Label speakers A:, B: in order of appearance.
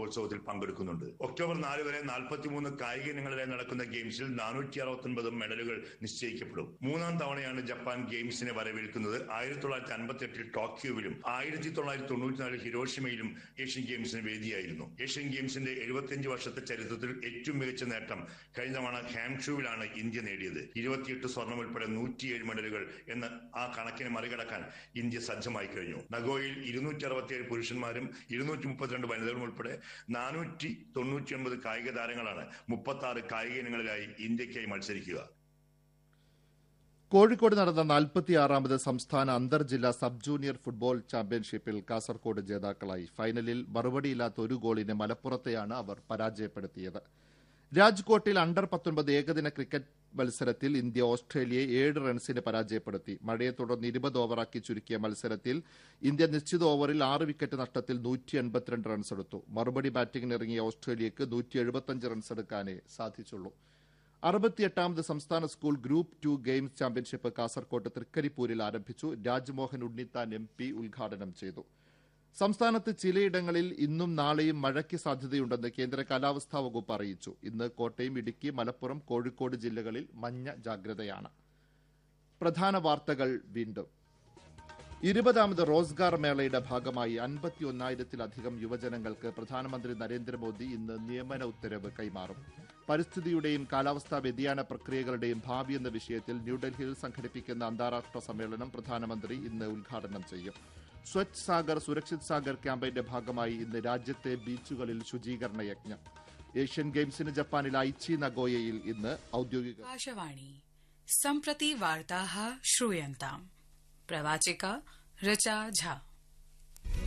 A: മഹോത്സവത്തിൽ പങ്കെടുക്കുന്നുണ്ട് ഒക്ടോബർ നാല് വരെ നാൽപ്പത്തിമൂന്ന് കായിക ഇനങ്ങളിലായി നടക്കുന്ന ഗെയിംസിൽ നാനൂറ്റി അറുപത്തൊൻപത് മെഡലുകൾ നിശ്ചയിക്കപ്പെടും മൂന്നാം തവണയാണ് ജപ്പാൻ ഗെയിംസിനെ വരവേൽക്കുന്നത് ആയിരത്തി തൊള്ളായിരത്തി അൻപത്തി എട്ടിൽ ടോക്കിയോവിലും ആയിരത്തി തൊള്ളായിരത്തി തൊണ്ണൂറ്റിനാലിൽ ഹിരോഷിമയിലും ഏഷ്യൻ ഗെയിംസിന് വേദിയായിരുന്നു ഏഷ്യൻ ഗെയിംസിന്റെ എഴുപത്തിയഞ്ച് വർഷത്തെ ചരിത്രത്തിൽ ഏറ്റവും മികച്ച നേട്ടം കഴിഞ്ഞ തവണ ഹാംഷൂവിലാണ് ഇന്ത്യ നേടിയത് ഇരുപത്തിയെട്ട് സ്വർണം ഉൾപ്പെടെ നൂറ്റിയേഴ് മെഡലുകൾ എന്ന ആ കണക്കിനെ മറികടക്കാൻ ഇന്ത്യ സജ്ജമായി കഴിഞ്ഞു നഗോയിൽ ഇരുന്നൂറ്റി അറുപത്തിയേഴ് പുരുഷന്മാരും ഇരുന്നൂറ്റി മുപ്പത്തിരണ്ട് വനിതകളും ഉൾപ്പെടെ നാനൂറ്റി തൊണ്ണൂറ്റി ഒൻപത് കായിക താരങ്ങളാണ് മുപ്പത്തി ആറ് കായിക ഇനങ്ങളിലായി ഇന്ത്യക്കായി മത്സരിക്കുക
B: കോഴിക്കോട് നടന്ന നാൽപ്പത്തിയാറാമത് സംസ്ഥാന അന്തർ ജില്ലാ സബ് ജൂനിയർ ഫുട്ബോൾ ചാമ്പ്യൻഷിപ്പിൽ കാസർകോട് ജേതാക്കളായി ഫൈനലിൽ മറുപടിയില്ലാത്ത ഒരു ഗോളിന് മലപ്പുറത്തെയാണ് അവർ പരാജയപ്പെടുത്തിയത് രാജ്കോട്ടിൽ അണ്ടർ പത്തൊൻപത് ഏകദിന ക്രിക്കറ്റ് മത്സരത്തിൽ ഇന്ത്യ ഓസ്ട്രേലിയയെ ഏഴ് റൺസിന് പരാജയപ്പെടുത്തി മഴയെ തുടർന്ന് ഇരുപത് ഓവറാക്കി ചുരുക്കിയ മത്സരത്തിൽ ഇന്ത്യ നിശ്ചിത ഓവറിൽ ആറ് വിക്കറ്റ് നഷ്ടത്തിൽ നൂറ്റി എൺപത്തിരണ്ട് റൺസ് എടുത്തു മറുപടി ബാറ്റിംഗിനിറങ്ങിയ ഓസ്ട്രേലിയക്ക് നൂറ്റി എഴുപത്തിയഞ്ച് റൺസ് എടുക്കാനേ സാധിച്ചുള്ളൂ അറുപത്തിയെട്ടാമത് സംസ്ഥാന school group two games championship കാസർകോട്ട് തൃക്കരിപ്പൂരിൽ ആരംഭിച്ചു രാജ്മോഹൻ ഉണ്ണിത്താൻ എം പി ഉദ്ഘാടനം ചെയ്തു സംസ്ഥാനത്ത് ചിലയിടങ്ങളിൽ ഇന്നും നാളെയും മഴയ്ക്ക് സാധ്യതയുണ്ടെന്ന് കേന്ദ്ര കാലാവസ്ഥാ വകുപ്പ് അറിയിച്ചു ഇന്ന് കോട്ടയം ഇടുക്കി മലപ്പുറം കോഴിക്കോട് ജില്ലകളിൽ മഞ്ഞ ജാഗ്രതയാണ് പ്രധാന വാർത്തകൾ വീണ്ടും ഇരുപതാമത് റോസ്ഗാർ മേളയുടെ ഭാഗമായി അൻപത്തിയൊന്നായിരത്തിലധികം യുവജനങ്ങൾക്ക് പ്രധാനമന്ത്രി നരേന്ദ്രമോദി ഇന്ന് നിയമന ഉത്തരവ് കൈമാറും പരിസ്ഥിതിയുടെയും കാലാവസ്ഥാ വ്യതിയാന പ്രക്രിയകളുടെയും ഭാവി എന്ന വിഷയത്തിൽ ന്യൂഡൽഹിയിൽ സംഘടിപ്പിക്കുന്ന അന്താരാഷ്ട്ര സമ്മേളനം പ്രധാനമന്ത്രി ഇന്ന് ഉദ്ഘാടനം ചെയ്യും സ്വച്ഛ് സാഗർ സുരക്ഷിത് സാഗർ ക്യാമ്പയിന്റെ ഭാഗമായി ഇന്ന് രാജ്യത്തെ ബീച്ചുകളിൽ ശുചീകരണ യജ്ഞം ഏഷ്യൻ ഗെയിംസിന് ജപ്പാനിൽ ഐച്ചി നഗോയയിൽ ഇന്ന് ഔദ്യോഗിക
C: आकाशवाणी सम्प्रति वार्ताः श्रूयन्ताम् प्रवाचिका ऋचा झा